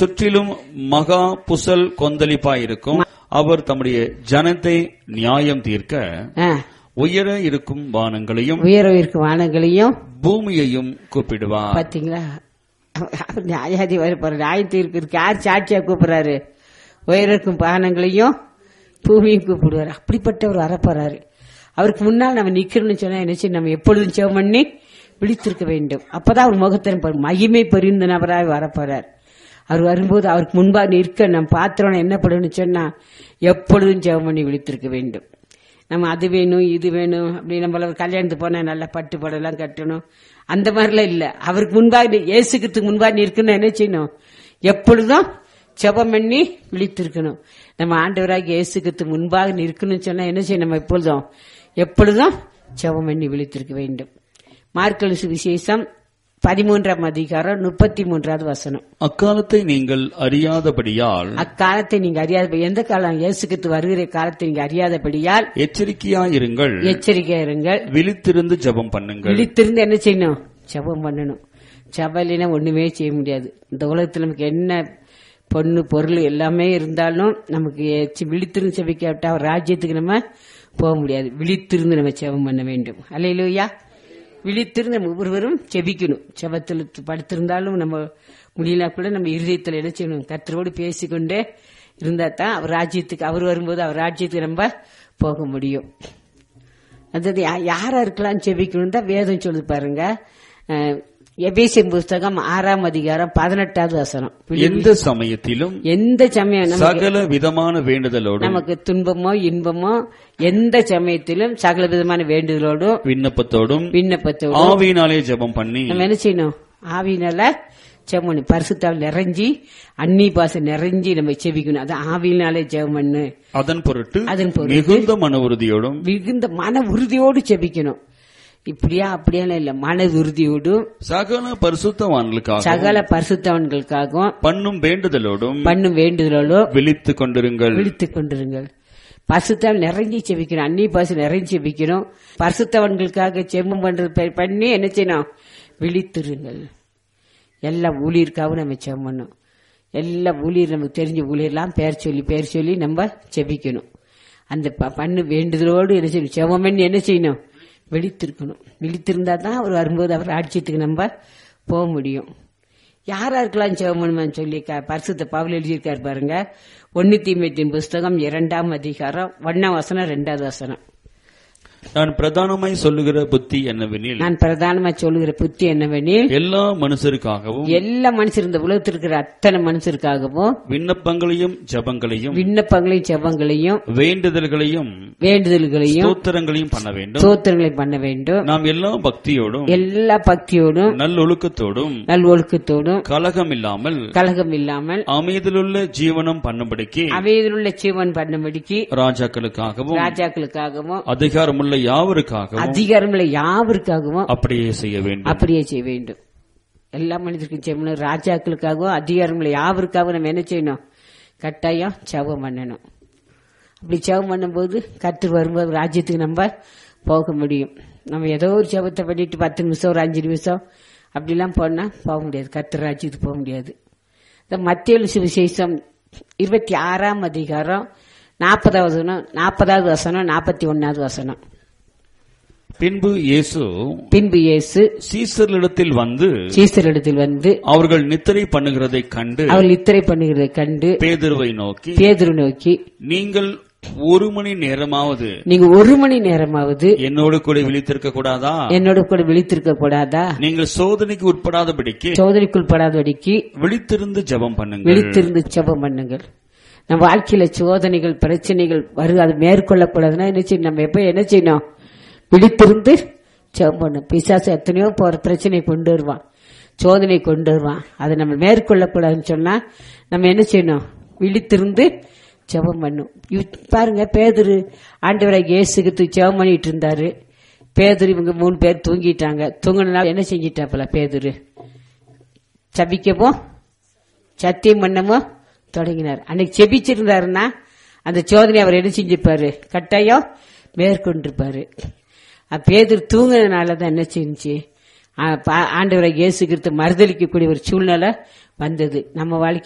சுற்றிலும் மகா புசல் கொந்தளிப்பாயிருக்கும் அவர் தம்முடைய ஜனத்தை நியாயம் தீர்க்க ஆ, உயர இருக்கும் வானங்களையும் உயர இருக்கும் வானங்களையும் பூமியையும் கூப்பிடுவார் பாத்தீங்களா அவர் நியாயாதிபதி போற நியாயம் தீர்க்கு யார் சாட்சியா கூப்பிடுறாரு உயரக்கும் பானங்களையும் பூமியும் கூப்பிடுவார் அப்படிப்பட்டவர் வரப்போறாரு அவருக்கு முன்னால் நம்ம நிக்கணும்னு சொன்னா என்ன செய்யணும்? நம்ம எப்பொழுதும் செவம் பண்ணி விழித்திருக்க வேண்டும் அப்பதான் அவர் முகத்தின் பாரு- மகிமை பெரிந்த நபராக வரப்போறார் அவர் வரும்போது அவருக்கு முன்பாக நிற்க நம்ம பாத்திரம் என்ன பண்ணணும்னு சொன்னா எப்பொழுதும் ஜெபம் பண்ணி விழித்திருக்க வேண்டும் நம்ம அது வேணும் இது வேணும் அப்படி நம்மள ஒரு கல்யாணத்துக்கு போனா நல்லா பட்டு படம்லாம் கட்டணும் அந்த மாதிரிலாம் இல்ல அவருக்கு முன்பாக நீ- இயேசுக்கு முன்பாக நிற்கணும் என்ன செய்யணும் எப்பொழுதும் ஜெபம் பண்ணி விழித்திருக்கணும் நம்ம ஆண்டவராக இயேசுக்கு முன்பாக நிற்கணும்னு சொன்னா என்ன செய்யணும் நம்ம எப்பொழுதும் எப்பொழுதும் ஜெபம் பண்ணி விழித்திருக்க வேண்டும் மார்க்கல் சுவிசேஷம் பதிமூன்றாம் அதிகாரம் முப்பத்தி மூன்றாவது வசனம் அக்காலத்தை நீங்கள் அறியாதபடியால் அக்காலத்தை நீங்க அறியாத எந்த காலம் இயேசுக்கு வருகிற காலத்தை நீங்க அறியாதபடியால் எச்சரிக்கையாயிருங்கள் எச்சரிக்கையா இருங்கள் விழித்திருந்து ஜெபம் பண்ணுங்கள் விழித்திருந்து என்ன செய்யணும் ஜெபம் பண்ணணும் ஜெபம் இல்லைன்னா ஒண்ணுமே செய்ய முடியாது இந்த உலகத்துல நமக்கு என்ன பொண்ணு பொருள் எல்லாமே இருந்தாலும் நமக்கு எச்சி- விழித்திருந்து செபிக்காவிட்டா அவர் ராஜ்யத்துக்கு நம்ம போக முடியாது விழித்திருந்து நம்ம ஜெபம் பண்ண வேண்டும் அல்லையிலூயா விழித்திருந்து நம்ம ஒவ்வொருவரும் செபிக்கணும் செபத்தில் படுத்திருந்தாலும் நம்ம முடியல கூட நம்ம இருதயத்தில் என்ன செய்யணும் கர்த்தரோடு பேசிக்கொண்டே இருந்தா தான் அவர் ராஜ்யத்துக்கு அவர் வரும்போது அவர் ராஜ்யத்துக்கு நம்ம போக முடியும் அதாவது யா- யாரா இருக்கலாம் செபிக்கணும் தான் வேதம் சொல்லுது பாருங்க அஹ், எபேசியன் புஸ்தகம் ஆறாம் அதிகாரம் பதினெட்டாவது வசனம் எந்த சமயத்திலும் எந்த சமயம் நமக்கு சகல விதமான வேண்டுதலோடும் நமக்கு துன்பமோ இன்பமோ எந்த சமயத்திலும் சகல விதமான வேண்டுதலோடும் விண்ணப்பத்தோடும் விண்ணப்பத்தோடும் ஆவியினாலே ஜெபம் பண்ணி நம்ம என்ன செய்யணும் ஆவியினால செவமணி பரிசுத்தாவில் நிறைஞ்சி அன்னி பாசம் நிறைஞ்சி நம்ம செபிக்கணும் அது ஆவியினாலே ஜெபம் பண்ணு அதன் பொருட்டு அதன் பொருட்டு மிகுந்த மன உறுதியோடும் மிகுந்த மன உறுதியோடு செபிக்கணும் இப்படியா அப்படியெல்லாம் இல்ல மன உறுதியோடும் சகல பரிசுத்தவான்களுக்காக சகல பரிசுத்தவன்களுக்காகவும் பண்ணும் வேண்டுதலோடும் பண்ணும் வேண்டுதலோடும் விழித்துக் கொண்டிருங்கள் விழித்துக் கொண்டிருங்கள் பரிசுத்தவன் நிறைஞ்சி செபிக்கணும் அன்னி பாசு நிறைஞ்சி செபிக்கணும் பரிசுத்தவன்களுக்காக செம்மம் பண்றது ப- பண்ணி என்ன செய்யணும் விழித்திருங்கள் எல்லா ஊழியருக்காகவும் நம்ம செபம் பண்ணணும் எல்லா ஊழியர் நமக்கு தெரிஞ்ச ஊழியர்லாம் பேர் சொல்லி பேர் சொல்லி நம்ம செபிக்கணும் அந்த ப- பண்ணு வேண்டுதலோடு என்ன செய்யணும் செபம் பண்ணி என்ன செய்யணும் விழித்திருக்கணும் விழித்திருந்தா தான் அவர் வரும்போது அவர் ஆட்சியத்துக்கு நம்ம போக முடியும் யாரா இருக்கலாம் சிவமனுமன் சொல்லி க- பரிசுத்த பவுல் எழுதியிருக்காரு பாருங்க ஒன்னு தீமைத்தின் புஸ்தகம் இரண்டாம் அதிகாரம் ஒன்னாம் வசனம் ரெண்டாவது வசனம் நான் பிரதானமாய் சொல்லுகிற புத்தி என்னவெனில் நான் பிரதானமா சொல்லுகிற புத்தி என்னவெனில் எல்லா மனுஷருக்காகவும் எல்லா மனுஷர் இந்த உலகத்தில் இருக்கிற அத்தனை மனுஷருக்காகவும் விண்ணப்பங்களையும் ஜபங்களையும் விண்ணப்பங்களையும் செபங்களையும் வேண்டுதல்களையும் வேண்டுதல்களையும் ஸ்தோத்திரங்களையும் பண்ண வேண்டும் சோத்திரங்களை பண்ண வேண்டும் நாம் எல்லா பக்தியோடும் எல்லா பக்தியோடும் நல்லொழுக்கத்தோடும் நல்வொழுக்கத்தோடும் கலகம் இல்லாமல் கலகம் இல்லாமல் அமைதியிலுள்ள ஜீவனம் பண்ணும்படிக்கு அவையிலுள்ள ஜீவன் பண்ணும்படிக்கு ராஜாக்களுக்காகவும் ராஜாக்களுக்காகவும் அதிகாரமுள்ள யாவருக்காகவும் அதிகாரமுள்ள யாவருக்காகவும் அப்படியே செய்ய வேண்டும் அப்படியே செய்ய வேண்டும் எல்லா மனிதருக்கும் செய்யணும் ராஜாக்களுக்காகவும் அதிகாரங்களை யாவருக்காகவும் நம்ம என்ன செய்யணும் கட்டாயம் ஜெபம் பண்ணணும் அப்படி ஜெபம் பண்ணும்போது கர்த்தர் வரும்போது ராஜ்யத்துக்கு நம்ம போக முடியும் நம்ம ஏதோ ஒரு ஜெபத்தை பண்ணிட்டு பத்து நிமிஷம் ஒரு அஞ்சு நிமிஷம் அப்படிலாம் போனா போக முடியாது கர்த்தர் ராஜ்யத்துக்கு போக முடியாது இந்த மத்திய சுவிசேஷம் இருபத்தி ஆறாம் அதிகாரம் நாற்பதாவது வசனம் நாற்பதாவது வசனம் நாற்பத்தி ஒன்னாவது வசனம் பின்பு இயேசு பின்பு இயேசு சீசர்களிடத்தில் வந்து சீசரிடத்தில் வந்து அவர்கள் நித்திரை பண்ணுகிறதை கண்டு அவள் நித்திரை பண்ணுகிறதை கண்டு பேதுருவை நோக்கி பேதுரு நோக்கி நீங்கள் ஒரு மணி நேரமாவது நீங்க ஒரு மணி நேரமாவது என்னோடு கூட விழித்திருக்க கூடாதா என்னோட கூட விழித்திருக்க கூடாதா நீங்கள் சோதனைக்கு உட்படாதபடிக்கு சோதனைக்குள் படாதபடிக்கு விழித்திருந்து ஜெபம் பண்ணுங்கள் விழித்திருந்து ஜெபம் பண்ணுங்கள் நம்ம வாழ்க்கையில சோதனைகள் பிரச்சனைகள் வரு அது மேற்கொள்ளக்கூடாதுன்னா என்ன செய்யணும் நம்ம எப்ப என்ன செய்யணும் விழித்திருந்து ஜெபம் பண்ணும் பிசாசு எத்தனையோ போற பிரச்சனையை கொண்டு வருவான் சோதனை கொண்டு வருவான் அதை நம்ம மேற்கொள்ளக்கூடாதுன்னு சொன்னா நம்ம என்ன செய்யணும் விழித்திருந்து ஜெபம் பண்ணும் இவ்- பாருங்க பேதுரு ஆண்டவராக இயேசுக்கு ஜெபம் பண்ணிட்டு இருந்தாரு பேதுரு இவங்க மூணு பேர் தூங்கிட்டாங்க தூங்கினால என்ன செஞ்சிட்டாப்பல பேதுரு சபிக்கவோ சத்தியம் பண்ணமோ தொடங்கினார் அன்னைக்கு செபிச்சிருந்தாருன்னா அந்த சோதனை அவர் என்ன செஞ்சிருப்பாரு கட்டாயம் மேற்கொண்டிருப்பாரு அப்ப பேதர் தூங்குனதுனால தான் என்ன செஞ்சு ஆண்டவரை இயேசு கிறிஸ்து மறுதளிக்கக்கூடிய ஒரு சூழ்நிலை வந்தது நம்ம வாழ்க்கை